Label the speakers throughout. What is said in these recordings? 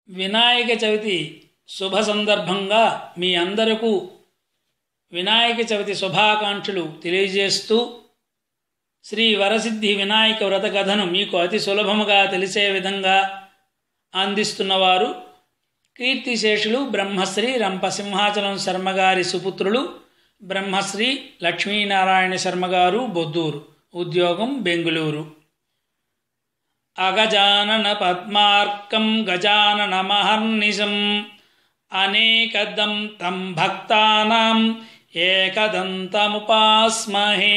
Speaker 1: వినాయక చవితి శుభ సందర్భంగా మీ అందరకు వినాయక చవితి శుభాకాంక్షలు తెలియజేస్తూ శ్రీ వరసిద్ధి వినాయక వ్రత కథను మీకు అతి సులభముగా తెలిసే విధంగా అందిస్తున్నవారు కీర్తిశేషులు బ్రహ్మశ్రీ రంపసింహాచలం శర్మగారి సుపుత్రులు బ్రహ్మశ్రీ లక్ష్మీనారాయణ శర్మగారు బొద్దూరు ఉద్యోగం బెంగుళూరు అగజానన పద్మార్కం గజానన మహర్నిశం అనేకదం తం భక్తానాం ఏకదంతముపాస్మహే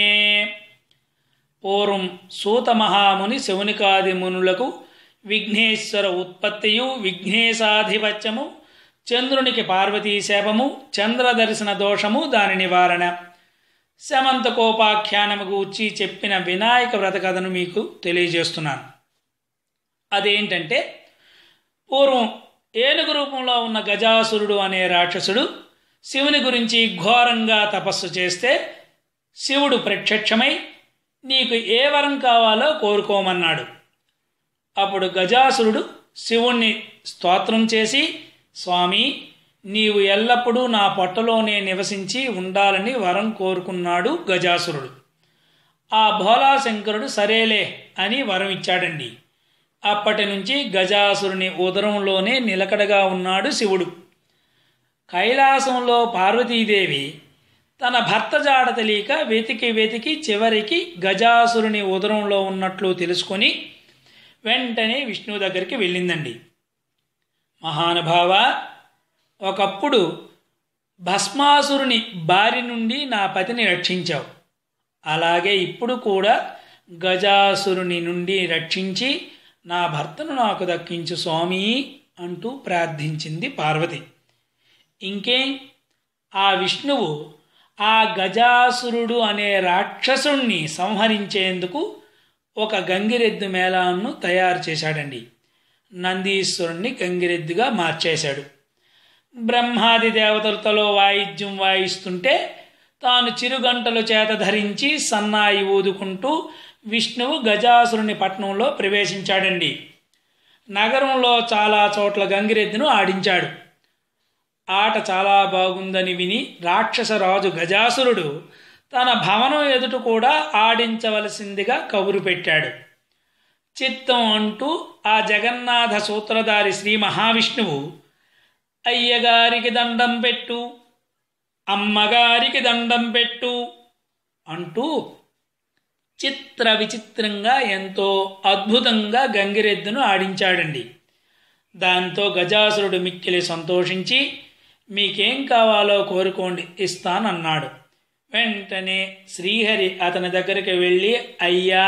Speaker 1: పూర్వం సూత మహాముని శౌనికాది మునులకు విఘ్నేశ్వర ఉత్పత్తియు విఘ్నేశాధిపత్యము చంద్రునికి పార్వతీ శాపము చంద్ర దర్శన దోషము దాని నివారణ శమంతకోపాఖ్యానము గూర్చి చెప్పిన వినాయక వ్రత కథను మీకు తెలియజేస్తున్నాను అదేంటంటే పూర్వం ఏనుగు రూపంలో ఉన్న గజాసురుడు అనే రాక్షసుడు శివుని గురించి ఘోరంగా తపస్సు చేస్తే శివుడు ప్రత్యక్షమై నీకు ఏ వరం కావాలో కోరుకోమన్నాడు అప్పుడు గజాసురుడు శివుణ్ణి స్తోత్రం చేసి స్వామి నీవు ఎల్లప్పుడూ నా పొట్టలోనే నివసించి ఉండాలని వరం కోరుకున్నాడు గజాసురుడు ఆ భోలాశంకరుడు సరేలే అని వరం ఇచ్చాడండి అప్పటి నుంచి గజాసురుని ఉదరంలోనే నిలకడగా ఉన్నాడు శివుడు కైలాసంలో పార్వతీదేవి తన భర్త జాడ తెలియక వెతికి వెతికి చివరికి గజాసురుని ఉదరంలో ఉన్నట్లు తెలుసుకొని వెంటనే విష్ణువు దగ్గరికి వెళ్ళిందండి మహానుభావ ఒకప్పుడు భస్మాసురుని బారి నుండి నా పతిని రక్షించావు అలాగే ఇప్పుడు కూడా గజాసురుని నుండి రక్షించి నా భర్తను నాకు దక్కించు స్వామి అంటూ ప్రార్థించింది పార్వతి ఇంకేం ఆ విష్ణువు ఆ గజాసురుడు అనే రాక్షసుణ్ణి సంహరించేందుకు ఒక గంగిరెద్దు మేళాన్ని తయారు చేశాడండి నందీశ్వరుణ్ణి గంగిరెద్దుగా మార్చేశాడు బ్రహ్మాది దేవతలతో వాయిద్యం వాయిస్తుంటే తాను చిరుగంటలు చేత ధరించి సన్నాయి ఊదుకుంటూ విష్ణువు గజాసురుని పట్నంలో ప్రవేశించాడండి నగరంలో చాలా చోట్ల గంగిరెద్దును ఆడించాడు ఆట చాలా బాగుందని విని రాక్షసరాజు గజాసురుడు తన భవనం ఎదుట కూడా ఆడించవలసిందిగా కబురు పెట్టాడు చిత్తం అంటూ ఆ జగన్నాథ సూత్రధారి శ్రీ మహావిష్ణువు అయ్యగారికి దండం పెట్టు అమ్మగారికి దండం పెట్టు అంటూ చిత్ర విచిత్రంగా ఎంతో అద్భుతంగా గంగిరెద్దును ఆడించాడండి దాంతో గజాసురుడు మిక్కిలి సంతోషించి మీకేం కావాలో కోరుకోండి ఇస్తానన్నాడు వెంటనే శ్రీహరి అతని దగ్గరికి వెళ్ళి అయ్యా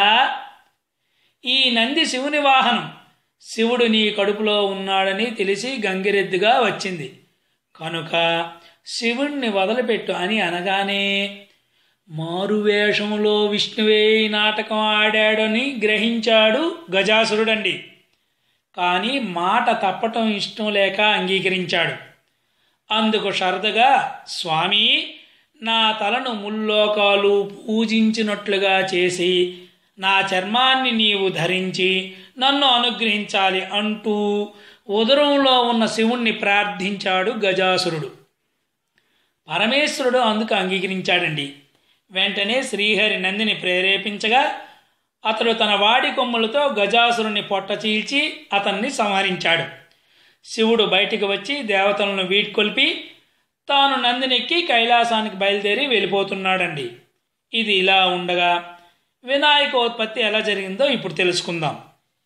Speaker 1: ఈ నంది శివుని వాహనం శివుడు నీ కడుపులో ఉన్నాడని తెలిసి గంగిరెద్దుగా వచ్చింది కనుక శివుణ్ణి వదిలిపెట్టు అని అనగానే మారువేషములో విష్ణువే ఈ నాటకం ఆడాడని గ్రహించాడు గజాసురుడండి కానీ మాట తప్పటం ఇష్టం లేక అంగీకరించాడు అందుకు షరతుగా స్వామి నా తలను ముల్లోకాలు పూజించినట్లుగా చేసి నా చర్మాన్ని నీవు ధరించి నన్ను అనుగ్రహించాలి అంటూ ఉదరంలో ఉన్న శివుణ్ణి ప్రార్థించాడు గజాసురుడు పరమేశ్వరుడు అందుకు అంగీకరించాడండి వెంటనే శ్రీహరి నందిని ప్రేరేపించగా అతడు తన వాడి కొమ్ములతో గజాసురుని పొట్ట చీల్చి అతన్ని సంహరించాడు శివుడు బయటికి వచ్చి దేవతలను వీడ్కొల్పి తాను నందినెక్కి కైలాసానికి బయలుదేరి వెళ్ళిపోతున్నాడండి ఇది ఇలా ఉండగా వినాయకోత్పత్తి ఎలా జరిగిందో ఇప్పుడు తెలుసుకుందాం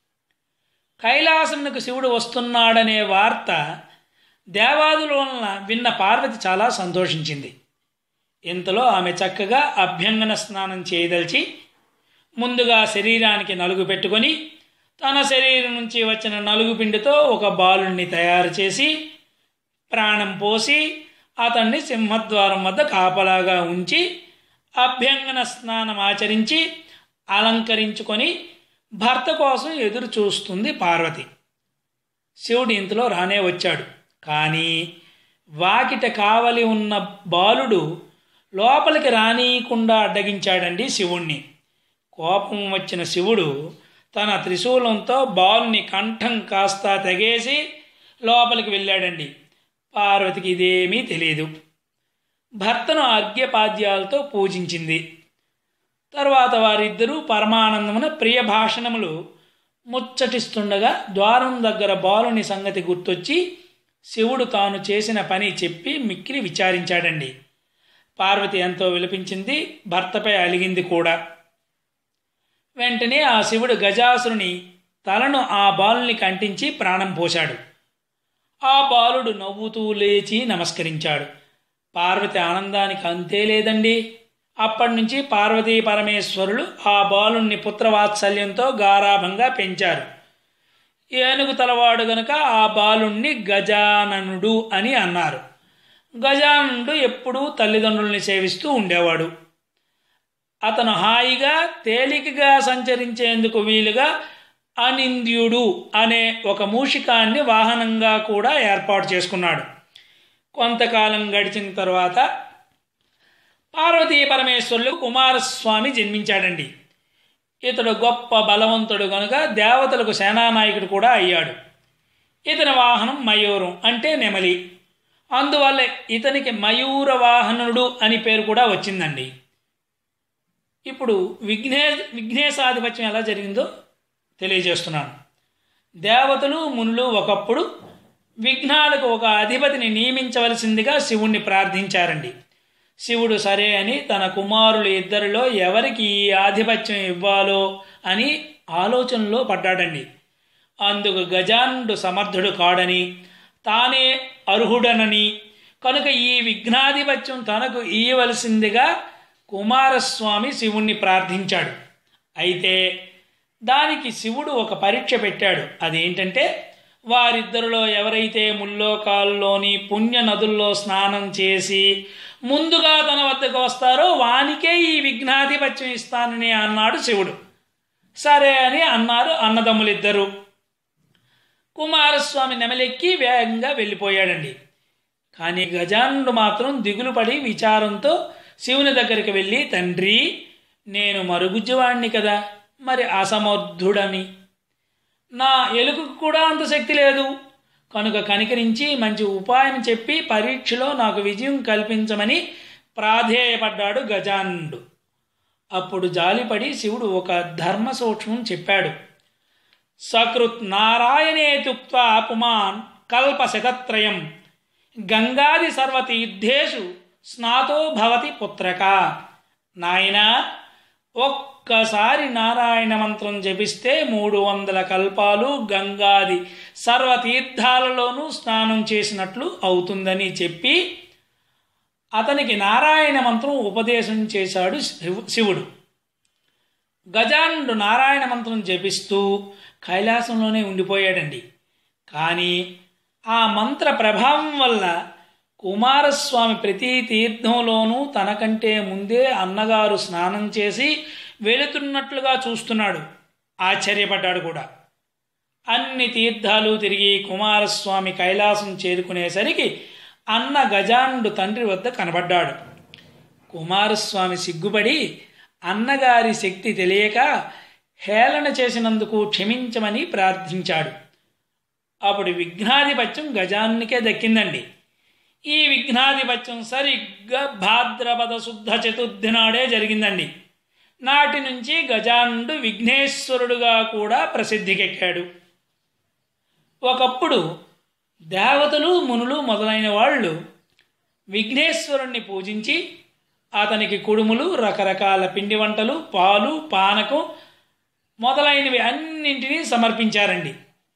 Speaker 1: కైలాసమునకు శివుడు వస్తున్నాడనే వార్త దేవాదుల వలన విన్న పార్వతి చాలా సంతోషించింది ఇంతలో ఆమె చక్కగా అభ్యంగన స్నానం చేయదలిచి ముందుగా శరీరానికి నలుగు పెట్టుకొని తన శరీరం నుంచి వచ్చిన నలుగు పిండితో ఒక బాలుణ్ణి తయారు చేసి ప్రాణం పోసి అతన్ని సింహద్వారం వద్ద కాపలాగా ఉంచి అభ్యంగన స్నానం ఆచరించి అలంకరించుకొని భర్త కోసం ఎదురు చూస్తుంది పార్వతి శివుడు ఇంతలో రానే వచ్చాడు కానీ వాకిట కావలి ఉన్న బాలుడు లోపలికి రానీయకుండా అడ్డగించాడండి శివుణ్ణి కోపం వచ్చిన శివుడు తన త్రిశూలంతో బాలుని కంఠం కాస్త తెగేసి లోపలికి వెళ్ళాడండి పార్వతికి ఇదేమీ తెలియదు భర్తను అర్ఘ్యపాద్యాలతో పూజించింది తరువాత వారిద్దరూ పరమానందమున ప్రియ భాషణములు ముచ్చటిస్తుండగా ద్వారం దగ్గర బాలుని సంగతి గుర్తొచ్చి శివుడు తాను చేసిన పని చెప్పి మిక్కిలి విచారించాడండి పార్వతి ఎంతో విలపించింది భర్తపై అలిగింది కూడా వెంటనే ఆ శివుడు గజాసురుని తలను ఆ బాలుని కంటించి ప్రాణం పోశాడు ఆ బాలుడు నవ్వుతూ లేచి నమస్కరించాడు పార్వతి ఆనందానికి అంతే లేదండి అప్పటి నుంచి పార్వతీ పరమేశ్వరులు ఆ బాలుణ్ణి పుత్రవాత్సల్యంతో గారాభంగా పెంచారు ఏనుగు తలవాడు గనుక ఆ బాలుణ్ణి గజాననుడు అని అన్నారు గజాననుడు ఎప్పుడూ తల్లిదండ్రుల్ని సేవిస్తూ ఉండేవాడు అతను హాయిగా తేలికగా సంచరించేందుకు వీలుగా అనింద్యుడు అనే ఒక మూషికాన్ని వాహనంగా కూడా ఏర్పాటు చేసుకున్నాడు కొంతకాలం గడిచిన తర్వాత పార్వతీ పరమేశ్వరులు కుమారస్వామి జన్మించాడండి ఇతడు గొప్ప బలవంతుడు కనుక దేవతలకు సేనానాయకుడు కూడా అయ్యాడు ఇతని వాహనం మయూరం అంటే నెమలి అందువల్ల ఇతనికి మయూర వాహనుడు అని పేరు కూడా వచ్చిందండి ఇప్పుడు విఘ్నే విఘ్నేశాధిపత్యం ఎలా జరిగిందో తెలియజేస్తున్నాను దేవతలు మునులు ఒకప్పుడు విఘ్నాలకు ఒక అధిపతిని నియమించవలసిందిగా శివుణ్ణి ప్రార్థించారండి శివుడు సరే అని తన కుమారులు ఇద్దరిలో ఎవరికి ఈ ఆధిపత్యం ఇవ్వాలో అని ఆలోచనలో పడ్డాడండి అందుకు గజానుడు సమర్థుడు కాడని తానే అర్హుడనని కనుక ఈ విఘ్నాధిపత్యం తనకు ఇయ్యవలసిందిగా కుమారస్వామి శివుణ్ణి ప్రార్థించాడు అయితే దానికి శివుడు ఒక పరీక్ష పెట్టాడు అదేంటంటే వారిద్దరిలో ఎవరైతే ముల్లోకాల్లోని పుణ్య నదుల్లో స్నానం చేసి ముందుగా తన వద్దకు వస్తారో వానికే ఈ విఘ్నాధిపత్యం ఇస్తానని అన్నాడు శివుడు సరే అని అన్నారు అన్నదమ్ములిద్దరూ కుమారస్వామి నెమలెక్కి వేగంగా వెళ్ళిపోయాడండి కానీ గజానుడు మాత్రం దిగులు పడి విచారంతో శివుని దగ్గరికి వెళ్ళి తండ్రి నేను మరుగుజ్జువాణ్ణి కదా మరి అసమర్థుడని నా ఎలుకకు కూడా అంత శక్తి లేదు కనుక కనికరించి మంచి ఉపాయం చెప్పి పరీక్షలో నాకు విజయం కల్పించమని ప్రాధేయపడ్డాడు గజానుడు అప్పుడు జాలిపడి శివుడు ఒక ధర్మ సూక్ష్మం చెప్పాడు సకృత్ నారాయణే తుక్వా పుమాన్ కల్ప శతత్రయం గంగాది సర్వతీర్థేషు స్నాతో భవతి పుత్రక నాయనా ఒక్కసారి నారాయణ మంత్రం జపిస్తే మూడు వందల కల్పాలు గంగాది సర్వతీర్థాలలోనూ స్నానం చేసినట్లు అవుతుందని చెప్పి అతనికి నారాయణ మంత్రం ఉపదేశం చేశాడు శివు- శివుడు గజానుడు నారాయణ మంత్రం జపిస్తూ కైలాసంలోనే ఉండిపోయాడండి కానీ ఆ మంత్ర ప్రభావం వల్ల కుమారస్వామి ప్రతి తీర్థంలోనూ తనకంటే ముందే అన్నగారు స్నానం చేసి వెళుతున్నట్లుగా చూస్తున్నాడు ఆశ్చర్యపడ్డాడు కూడా అన్ని తీర్థాలు తిరిగి కుమారస్వామి కైలాసం చేరుకునేసరికి అన్న గజానుడు తండ్రి వద్ద కనబడ్డాడు కుమారస్వామి సిగ్గుపడి అన్నగారి శక్తి తెలియక హేళన చేసినందుకు క్షమించమని ప్రార్థించాడు అప్పుడు విఘ్నాధిపత్యం గజాన్నికే దక్కిందండి ఈ విఘ్నాధిపత్యం సరిగ్గా భాద్రపద శుద్ధ చతుర్థి నాడే జరిగిందండి నాటి నుంచి గజానుడు విఘ్నేశ్వరుడుగా కూడా ప్రసిద్ధికెక్కాడు ఒకప్పుడు దేవతలు మునులు మొదలైన వాళ్ళు విఘ్నేశ్వరుణ్ణి పూజించి అతనికి కుడుములు రకరకాల పిండి వంటలు పాలు పానకం మొదలైనవి అన్నింటినీ సమర్పించారండి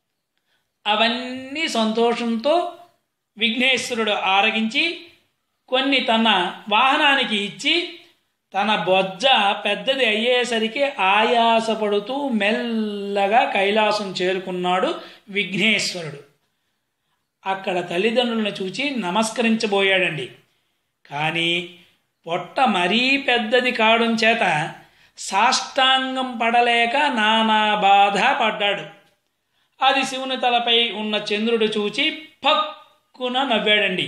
Speaker 1: అవన్నీ సంతోషంతో విఘ్నేశ్వరుడు ఆరగించి కొన్ని తన వాహనానికి ఇచ్చి తన బొజ్జ పెద్దది అయ్యేసరికి ఆయాసపడుతూ మెల్లగా కైలాసం చేరుకున్నాడు విఘ్నేశ్వరుడు అక్కడ తల్లిదండ్రులను చూచి నమస్కరించబోయాడండి కానీ పొట్ట మరీ పెద్దది కావడం చేత సాష్టాంగం పడలేక నానా బాధ పడ్డాడు అది శివుని తలపై ఉన్న చంద్రుడు చూచి పక్కున నవ్వాడండి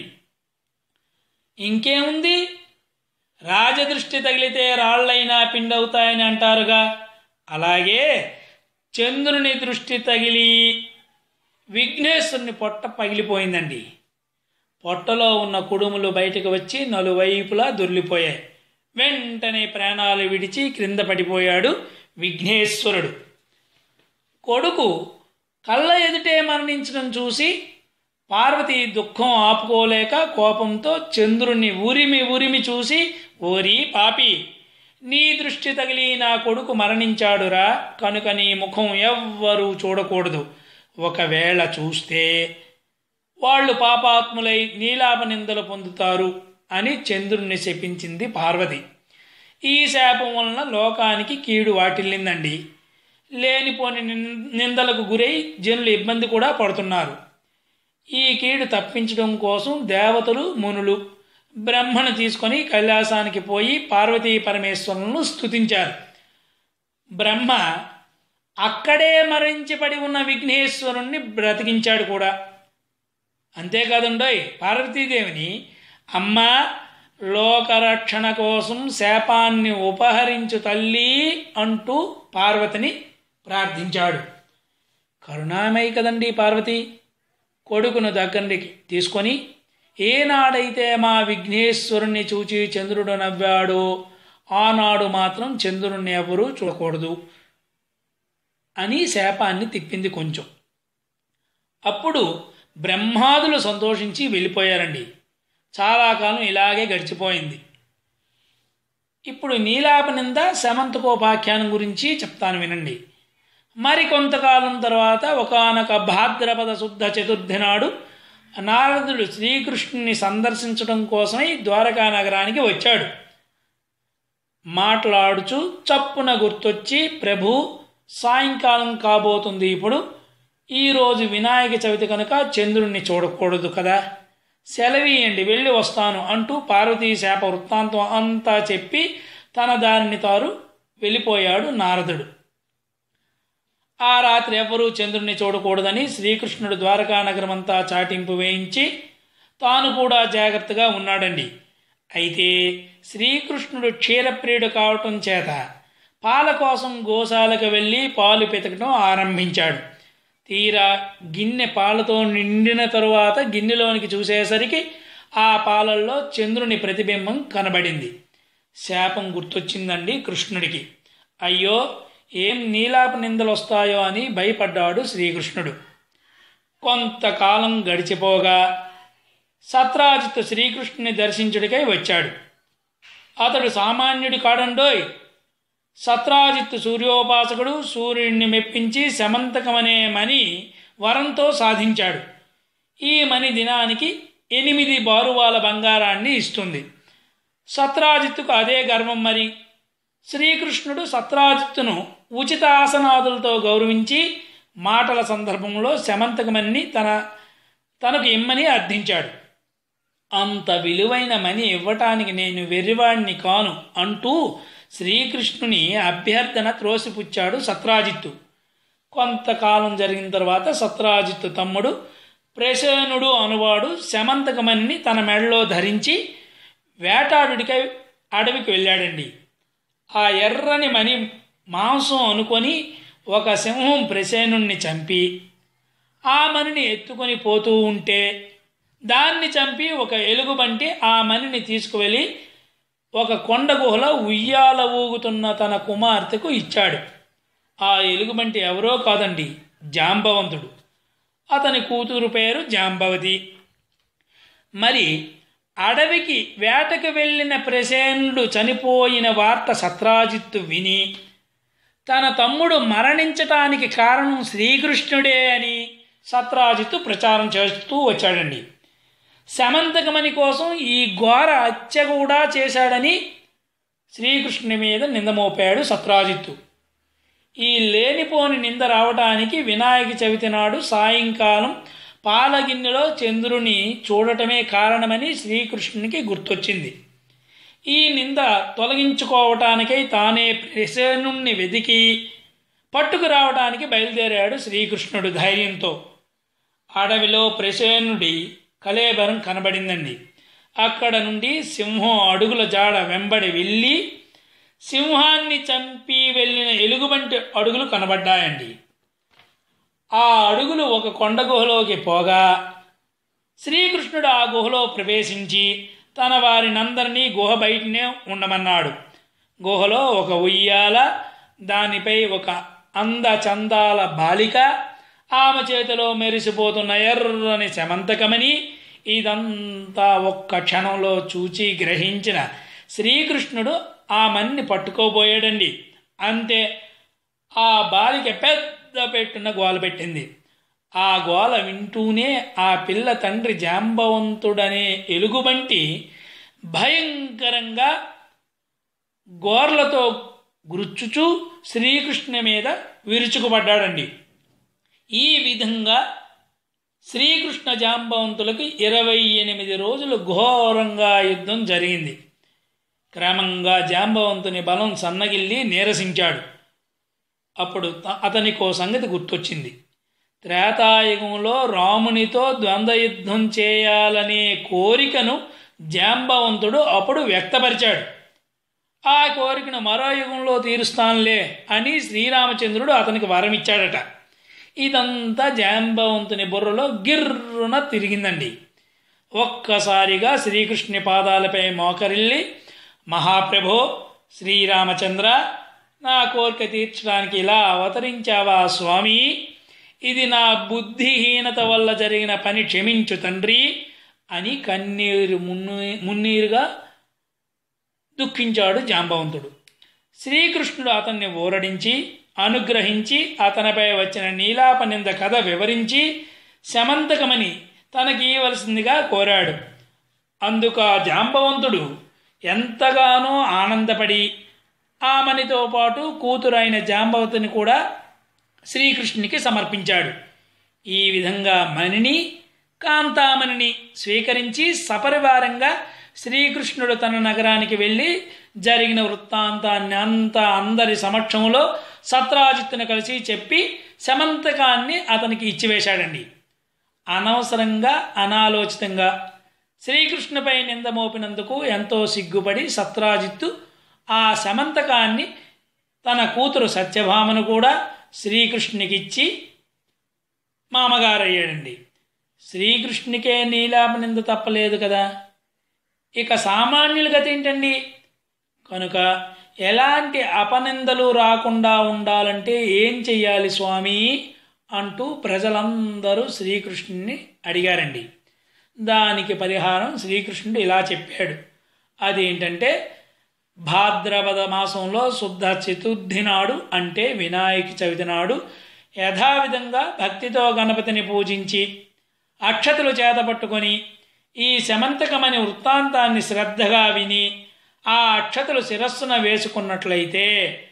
Speaker 1: ఇంకేముంది రాజదృష్టి తగిలితే రాళ్ళైనా పిండవుతాయని అంటారుగా అలాగే చంద్రుని దృష్టి తగిలి విఘ్నేశ్వరుని పొట్ట పగిలిపోయిందండి పొట్టలో ఉన్న కుడుములు బయటకు వచ్చి నలువైపులా దొర్లిపోయాయి వెంటనే ప్రాణాలు విడిచి క్రింద పడిపోయాడు విఘ్నేశ్వరుడు కొడుకు కళ్ళ ఎదుటే మరణించడం చూసి పార్వతి దుఃఖం ఆపుకోలేక కోపంతో చంద్రుణ్ణి ఉరిమి ఉరిమి చూసి ఓరి పాపి నీ దృష్టి తగిలి నా కొడుకు మరణించాడురా కనుక నీ ముఖం ఎవ్వరూ చూడకూడదు ఒకవేళ చూస్తే వాళ్ళు పాపాత్ములై నీలాప నిందలు పొందుతారు అని చంద్రుణ్ణి శపించింది పార్వతి ఈ శాపం వలన లోకానికి కీడు వాటిల్లిందండి లేనిపోని నిన్- నిందలకు గురై జనులు ఇబ్బంది కూడా పడుతున్నారు ఈ కీడు తప్పించడం కోసం దేవతలు మునులు బ్రహ్మను తీసుకొని కైలాసానికి పోయి పార్వతీ పరమేశ్వరులను స్తుతించారు బ్రహ్మ అక్కడే మరణించి పడి ఉన్న విఘ్నేశ్వరుణ్ణి బ్రతికించాడు కూడా అంతేకాదుండోయ్ పార్వతీదేవిని అమ్మ లోకరక్షణ కోసం శాపాన్ని ఉపహరించు తల్లి అంటూ పార్వతిని ప్రార్థించాడు కరుణామయి కదండి పార్వతి కొడుకును దగ్గరికి తీసుకొని ఏనాడైతే మా విఘ్నేశ్వరుణ్ణి చూచి చంద్రుడు నవ్వాడో ఆనాడు మాత్రం చంద్రుణ్ణి ఎవరూ చూడకూడదు అని శాపాన్ని తిప్పింది కొంచెం అప్పుడు బ్రహ్మాదులు సంతోషించి వెళ్ళిపోయారండి చాలా కాలం ఇలాగే గడిచిపోయింది ఇప్పుడు నీలాపనింద శమంతకోపాఖ్యానం గురించి చెప్తాను వినండి మరి కొంతకాలం తర్వాత ఒకానొక భాద్రపద శుద్ధ చతుర్థి నాడు నారదుడు శ్రీకృష్ణుని సందర్శించడం కోసమై ద్వారకా నగరానికి వచ్చాడు మాట్లాడుచు చప్పున గుర్తొచ్చి ప్రభు సాయంకాలం కాబోతుంది ఇప్పుడు ఈరోజు వినాయక చవితి కనుక చంద్రుణ్ణి చూడకూడదు కదా సెలవీయండి వెళ్ళి వస్తాను అంటూ పార్వతీ శాప వృత్తాంతం అంతా చెప్పి తన దారిని తారు వెళ్ళిపోయాడు నారదుడు ఆ రాత్రి ఎవరూ చంద్రుణ్ణి చూడకూడదని శ్రీకృష్ణుడు ద్వారకా నగరమంతా చాటింపు వేయించి తాను కూడా జాగ్రత్తగా ఉన్నాడండి అయితే శ్రీకృష్ణుడు క్షీరప్రియుడు కావటం చేత పాల కోసం గోశాలకు వెళ్ళి పాలు పెతకడం ఆరంభించాడు తీరా గిన్నె పాలతో నిండిన తరువాత గిన్నెలోనికి చూసేసరికి ఆ పాలల్లో చంద్రుని ప్రతిబింబం కనబడింది శాపం గుర్తొచ్చిందండి కృష్ణుడికి అయ్యో ఏం నీలాప నిందలు వస్తాయో అని భయపడ్డాడు శ్రీకృష్ణుడు కొంతకాలం గడిచిపోగా సత్రాజిత్ శ్రీకృష్ణుని దర్శించుడికై వచ్చాడు అతడు సామాన్యుడి కాడండోయ్ సత్రాజిత్తు సూర్యోపాసకుడు సూర్యుడిని మెప్పించి శమంతకమనే మణి వరంతో సాధించాడు ఈ మణి దినానికి ఎనిమిది బారువాల బంగారాన్ని ఇస్తుంది సత్రాజిత్తుకు అదే గర్వం మరి శ్రీకృష్ణుడు సత్రాజిత్తును ఉచిత ఆసనాదులతో గౌరవించి మాటల సందర్భంలో శమంతకమని తన తనకు ఇమ్మని అర్థించాడు అంత విలువైన మని ఇవ్వటానికి నేను వెర్రివాణ్ణి కాను అంటూ శ్రీకృష్ణుని అభ్యర్థన త్రోసిపుచ్చాడు సత్రాజిత్తు కొంతకాలం జరిగిన తర్వాత సత్రాజిత్తు తమ్ముడు ప్రసేనుడు అనువాడు శమంతకమణిని తన మెడలో ధరించి వేటాడుడికై అడవికి వెళ్ళాడండి ఆ ఎర్రని మణి మాంసం అనుకొని ఒక సింహం ప్రసేనుణ్ణి చంపి ఆ మణిని ఎత్తుకొని పోతూ ఉంటే దాన్ని చంపి ఒక ఎలుగుబంటి ఆ మణిని తీసుకువెళ్ళి ఒక కొండ గుహలో ఉయ్యాల ఊగుతున్న తన కుమార్తెకు ఇచ్చాడు ఆ ఎలుగుబంటి ఎవరో కాదండి జాంబవంతుడు అతని కూతురు పేరు జాంబవతి మరి అడవికి వేటకు వెళ్ళిన ప్రసేనుడు చనిపోయిన వార్త సత్రాజిత్తు విని తన తమ్ముడు మరణించటానికి కారణం శ్రీకృష్ణుడే అని సత్రాజిత్తు ప్రచారం చేస్తూ వచ్చాడండి శమంతకమణి కోసం ఈ ఘోర హత్య కూడా చేశాడని శ్రీకృష్ణుని మీద నింద మోపాడు సత్రాజిత్తు ఈ లేనిపోని నింద రావటానికి వినాయక చవితి నాడు సాయంకాలం పాలగిన్నెలో చంద్రుని చూడటమే కారణమని శ్రీకృష్ణునికి గుర్తొచ్చింది ఈ నింద తొలగించుకోవటానికై తానే ప్రసేనుణ్ణి వెతికి పట్టుకురావడానికి బయలుదేరాడు శ్రీకృష్ణుడు ధైర్యంతో అడవిలో ప్రసేనుడి కలేబరం కనబడిందండి అక్కడ నుండి సింహం అడుగుల జాడ వెంబడి వెళ్ళి సింహాన్ని చంపి వెళ్ళిన ఎలుగుబంటి అడుగులు కనబడ్డాయండి ఆ అడుగులు ఒక కొండ గుహలోకి పోగా శ్రీకృష్ణుడు ఆ గుహలో ప్రవేశించి తన వారినందరినీ గుహ బయటనే ఉండమన్నాడు గుహలో ఒక ఉయ్యాల దానిపై ఒక అందచందాల బాలిక ఆమె చేతిలో మెరిసిపోతున్న ఎర్రని శమంతకమని ఇదంతా ఒక్క క్షణంలో చూచి గ్రహించిన శ్రీకృష్ణుడు ఆమెన్ని పట్టుకోబోయాడండి అంతే ఆ బాలిక పెద్ద పెట్టున గోల పెట్టింది ఆ గోల వింటూనే ఆ పిల్ల తండ్రి జాంబవంతుడనే ఎలుగుబంటి భయంకరంగా గోర్లతో గురుచుచూ శ్రీకృష్ణ మీద విరుచుకుపడ్డాడండి ఈ విధంగా శ్రీకృష్ణ జాంబవంతులకు ఇరవై ఎనిమిది రోజులు ఘోరంగా యుద్ధం జరిగింది క్రమంగా జాంబవంతుని బలం సన్నగిల్లి నీరసించాడు అప్పుడు త- అతనికో సంగతి గుర్తొచ్చింది త్రేతాయుగంలో రామునితో ద్వంద్వ యుద్ధం చేయాలనే కోరికను జాంబవంతుడు అప్పుడు వ్యక్తపరిచాడు ఆ కోరికను మరో యుగంలో తీరుస్తానులే అని శ్రీరామచంద్రుడు అతనికి వరం ఇచ్చాడట ఇదంతా జాంబవంతుని బుర్రలో గిర్రున తిరిగిందండి ఒక్కసారిగా శ్రీకృష్ణుని పాదాలపై మోకరిల్లి మహాప్రభో శ్రీరామచంద్ర నా కోరిక తీర్చడానికి ఇలా అవతరించావా స్వామి ఇది నా బుద్ధిహీనత వల్ల జరిగిన పని క్షమించు తండ్రి అని కన్నీరు మున్ను మున్నీరుగా దుఃఖించాడు జాంబవంతుడు శ్రీకృష్ణుడు అతన్ని ఊరడించి అనుగ్రహించి అతనిపై వచ్చిన నీలాపనింద కథ వివరించి శమంతకమని తనకి ఇవ్వవలసిందిగా కోరాడు అందుకు ఆ జాంబవంతుడు ఎంతగానో ఆనందపడి ఆమెనితో పాటు కూతురైన జాంబవతిని కూడా శ్రీకృష్ణునికి సమర్పించాడు ఈ విధంగా మణిని కాంతామణిని స్వీకరించి సపరివారంగా శ్రీకృష్ణుడు తన నగరానికి వెళ్ళి జరిగిన వృత్తాంతాన్ని అంతా అందరి సమక్షంలో సత్రాజిత్తును కలిసి చెప్పి శమంతకాన్ని అతనికి ఇచ్చివేశాడండి అనవసరంగా అనాలోచితంగా శ్రీకృష్ణుపై నింద మోపినందుకు ఎంతో సిగ్గుపడి సత్రాజిత్తు ఆ శమంతకాన్ని తన కూతురు సత్యభామను కూడా శ్రీకృష్ణునికిచ్చి మామగారయ్యాడండి శ్రీకృష్ణునికే నీలాపనింద తప్పలేదు కదా ఇక సామాన్యుల గతి ఏంటండి కనుక ఎలాంటి అపనిందలు రాకుండా ఉండాలంటే ఏం చెయ్యాలి స్వామి అంటూ ప్రజలందరూ శ్రీకృష్ణుని అడిగారండి దానికి పరిహారం శ్రీకృష్ణుడు ఇలా చెప్పాడు అదేంటంటే భాద్రపద మాసంలో శుద్ధ చతుర్థి నాడు అంటే వినాయక చవితి నాడు యథావిధంగా భక్తితో గణపతిని పూజించి అక్షతలు చేతపట్టుకొని ఈ శమంతకమని వృత్తాంతాన్ని శ్రద్ధగా విని ఆ అక్షతలు శిరస్సున వేసుకున్నట్లయితే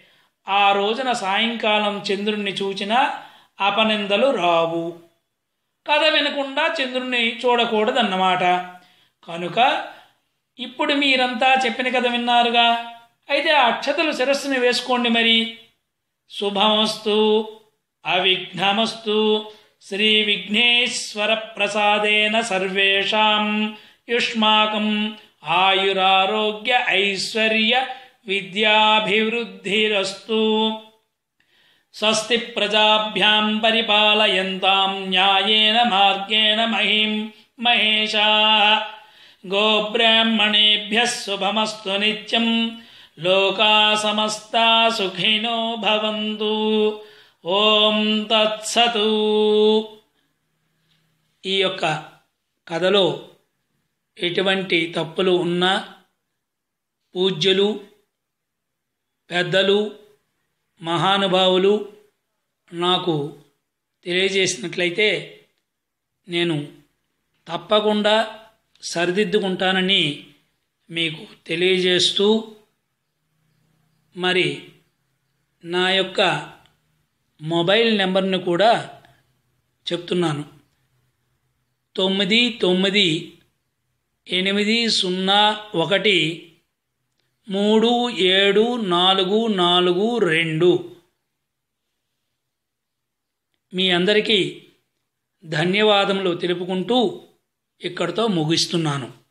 Speaker 1: ఆ రోజున సాయంకాలం చంద్రుణ్ణి చూచిన అపనిందలు రావు కథ వినకుండా చంద్రుణ్ణి చూడకూడదన్నమాట కనుక ఇప్పుడు మీరంతా చెప్పిన కథ విన్నారుగా అయితే ఆ అక్షతలు శిరస్సుని వేసుకోండి మరి శుభమస్తు అవిఘ్నమస్తు శ్రీ విఘ్నేశ్వర ప్రసాదేన సర్వేషాం యుష్మాకం ఆయురారోగ్య ఐశ్వర్య విద్యాభివృద్ధిరస్తు స్వస్తి ప్రజాభ్యాం పరిపాలయంతాం న్యాయేన మార్గేణ మహిం మహేషా గోబ్రాహ్మణేభ్య శుభమస్తు నిత్యం లోకా సమస్తా సుఖినో భవంతు ఓం తత్సతు ఈ యొక్క కథలో ఎటువంటి తప్పులు ఉన్నా పూజ్యులు పెద్దలు మహానుభావులు నాకు తెలియజేసినట్లయితే నేను తప్పకుండా సరిదిద్దుకుంటానని మీకు తెలియజేస్తూ మరి నా యొక్క మొబైల్ నెంబర్ని కూడా చెప్తున్నాను తొమ్మిది తొమ్మిది ఎనిమిది సున్నా ఒకటి మూడు ఏడు నాలుగు నాలుగు రెండు మీ అందరికీ ధన్యవాదములు తెలుపుకుంటూ ఇక్కడితో ముగిస్తున్నాను